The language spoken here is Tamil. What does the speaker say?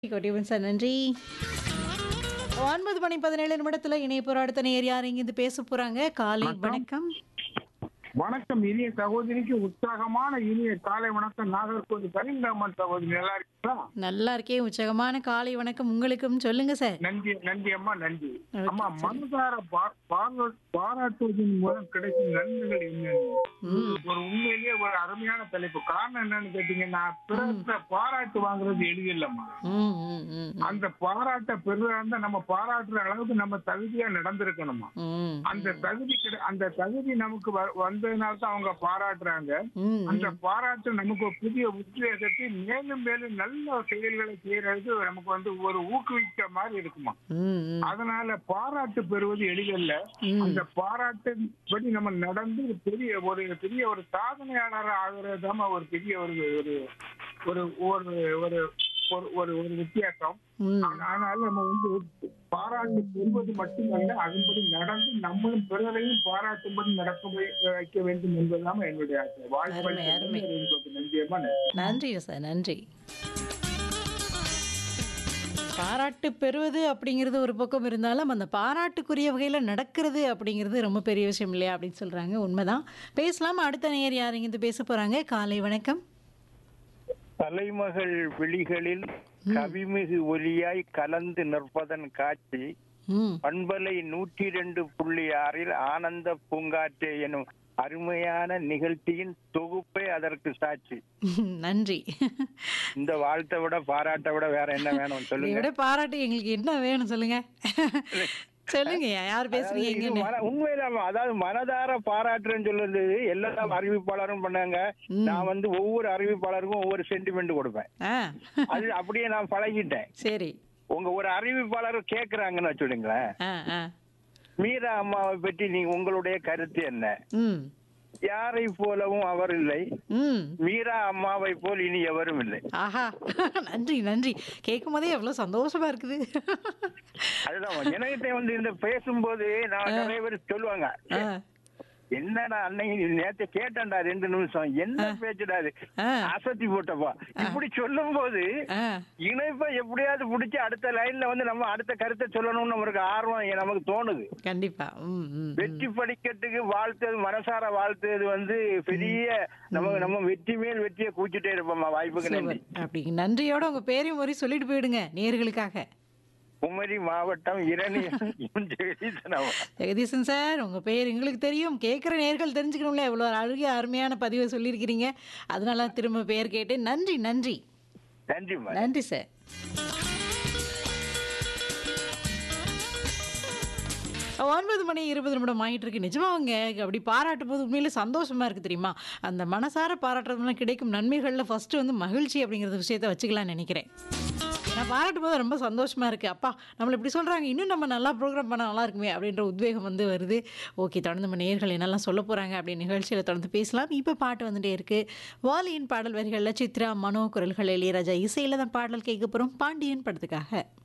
கொட்டிவன் சார் நன்றி ஒன்பது மணி பதினேழு நிமிடத்துல இணைய போற அடுத்த நேர் யார் இங்கிருந்து பேச போறாங்க காலை வணக்கம் வணக்கம் இனிய சகோதரிக்கு உற்சாகமான இனிய காலை வணக்கம் நாகர்கோவில் கலிங்கம்மன் சகோதரி நல்லா இருக்கீங்களா நல்லா இருக்கே உற்சாகமான காலை வணக்கம் உங்களுக்கும் சொல்லுங்க சார் நன்றி நன்றி அம்மா நன்றி Okay, அம்மா சரி. மனதார பா- பாரா- பாராட்டுவதன் மூலம் கிடைக்கும் நன்மைகள் என்ன ம். ஒரு உண்மையிலேயே ஒரு அருமையான தலைப்பு காரணம் என்னன்னு கேட்டீங்கன்னா பிறந்த பாராட்டு வாங்குறது எளிதில்லம்மா ம், ம், ம், அந்த பாராட்டை பெறுறதா இருந்தா நம்ம பாராட்டுற அளவுக்கு நம்ம தகுதியா நடந்திருக்கணுமா ம், அந்த தகுதி கிடை- அந்த தகுதி நமக்கு வ- வந்ததுனால தான் அவங்க பாராட்டுறாங்க ம், அந்த பாராட்டு நமக்கு ஒரு புதிய உத்வேகத்தை மேலும் மேலும் நல்ல செயல்களை செய்யறதுக்கு நமக்கு வந்து ஒரு ஊக்குவிக்க மாதிரி இருக்குமா ம், ம், அதனால பாராட்டு பெறுவது எளிதல்ல ம். அந்த பாராட்டின் படி நம்ம நடந்து ஒரு பெரிய ஒரு பெரிய ஒரு சாதனையாளர் ஆகுறது ஒரு பெரிய ஒரு ஒரு ஒரு ஒரு ஒரு ஒரு ஒரு ஒரு வித்தியாசம் ம். ஆனா- அதனால நம்ம வந்து பாராட்டு பெறுவது மட்டுமல்ல அதன்படி நடந்து நம்மளும் பிறரையும் பாராட்டும்படி நடக்க வை- வைக்க வேண்டும் என்பதுதான் என்னுடைய ஆசை அருமை, அருமை. வாழ்க்கை நன்றியம்மா நன்றி நன்றி சார் நன்றி பாராட்டு பெறுவது அப்படிங்கிறது ஒரு பக்கம் இருந்தாலும் அந்த பாராட்டுக்குரிய வகையில் நடக்கிறது அப்படிங்கிறது ரொம்ப பெரிய விஷயம் இல்லையா அப்படின்னு சொல்கிறாங்க உண்மைதான் பேசலாம் அடுத்த நேர் யார் இங்கிருந்து பேச போகிறாங்க காலை வணக்கம் தலைமகள் விழிகளில் கவிமிகு ஒலியாய் கலந்து நிற்பதன் காட்சி ம் பண்பலை நூற்றி ரெண்டு புள்ளி ஆறில் ஆனந்த பூங்காற்றே எனும் அருமையான நிகழ்ச்சியின் தொகுப்பே அதற்கு சாட்சி நன்றி இந்த வாழ்த்தை விட பாராட்டை விட வேற என்ன வேணும் இதை சொல்லுங்க விட பாராட்டு எங்களுக்கு என்ன வேணும் சொல்லுங்க சொல்லுங்க யார் அதாவது பேசுறீங்க இது எங்கன்னு மன- உண்மையிலாம அதாவது மனதார பாராட்டுறேன்னு சொல்றது எல்லா அறிவிப்பாளரும் பண்ணாங்க ம். நான் வந்து ஒவ்வொரு அறிவிப்பாளருக்கும் ஒவ்வொரு சென்டிமெண்ட் கொடுப்பேன் ஆ அது அப்படியே நான் பழகிட்டேன் சரி உங்க ஒரு அறிவிப்பாளர் கேக்குறாங்கன்னு வச்சுடுங்களேன் ஆ ஆ மீரா அம்மாவை பற்றி நீ உங்களுடைய கருத்து என்ன ம் யாரை போலவும் அவர் இல்லை ம் மீரா அம்மாவை போல் இனி எவரும் இல்லை ஆஹா நன்றி நன்றி கேட்கும் போதே எவ்வளோ சந்தோஷமா இருக்குது அதுதான் எனக்கிட்ட வந்து இந்த பேசும்போது நான் நிறைய பேர் சொல்லுவாங்க ஆ, என்னடா அன்னைக்கு நேத்து கேட்டேன்டா ரெண்டு நிமிஷம் என்ன பேச்சுடா அது ஆ. அசத்தி போட்டப்பா இப்படி சொல்லும் போது ஆ, இணைப்பை எப்படியாவது பிடிச்சி அடுத்த லைன்ல வந்து நம்ம அடுத்த கருத்தை சொல்லணும்னு நமக்கு ஆர்வம் நமக்கு தோணுது கண்டிப்பா ம் ம் வெற்றி படிக்கட்டுக்கு வாழ்த்தது மனசார வாழ்த்தது வந்து பெரிய நம்ம நம்ம வெற்றி மேல் வெற்றியை கூச்சிட்டே இருப்போம்மா வாய்ப்புக்கு நன்றி சூப்பர். அப்படி நன்றியோட உங்க பேரையும் ஒரு சொல்லிட்டு போயிடுங்க நேர்களுக்காக குமரி மாவட்டம் இரணி ஜெகதீசனாவா ஜெகதீசன் சார் உங்க பேர் எங்களுக்கு தெரியும் கேட்குற நேர்கள் தெரிஞ்சுக்கணும்ல இவ்வளோ அழகிய அருமையான பதிவை சொல்லியிருக்கிறீங்க அதனால திரும்ப பேர் கேட்டேன் நன்றி நன்றி நன்றிம்மா நன்றி சார் ஒன்பது மணி இருபது நிமிடம் ஆகிட்டு இருக்கு நிஜமாங்க அப்படி பாராட்டும் போது உண்மையில சந்தோஷமா இருக்கு தெரியுமா அந்த மனசார பாராட்டுறதுனால கிடைக்கும் நன்மைகளில் ஃபர்ஸ்ட் வந்து மகிழ்ச்சி அப்படிங்கிற விஷயத்த வச்சுக்கலாம்னு நினைக்கிறேன் ஏன்னா பாராட்டும் போது ரொம்ப சந்தோஷமா இருக்கு அப்பா நம்மளை இப்படி சொல்றாங்க இன்னும் நம்ம நல்லா ப்ரோக்ராம் பண்ண நல்லா இருக்குமே அப்படின்ற உத்வேகம் வந்து வருது ஓகே தொடர்ந்து நம்ம நேர்கள் என்னெல்லாம் சொல்ல போறாங்க அப்படின்னு நிகழ்ச்சியில் தொடர்ந்து பேசலாம் இப்போ பாட்டு வந்துட்டே இருக்கு வாலியின் பாடல் வரிகளில் சித்ரா மனோ குரல்கள் இளையராஜா இசையில தான் பாடல் கேட்க போறோம் பாண்டியன் படத்துக்காக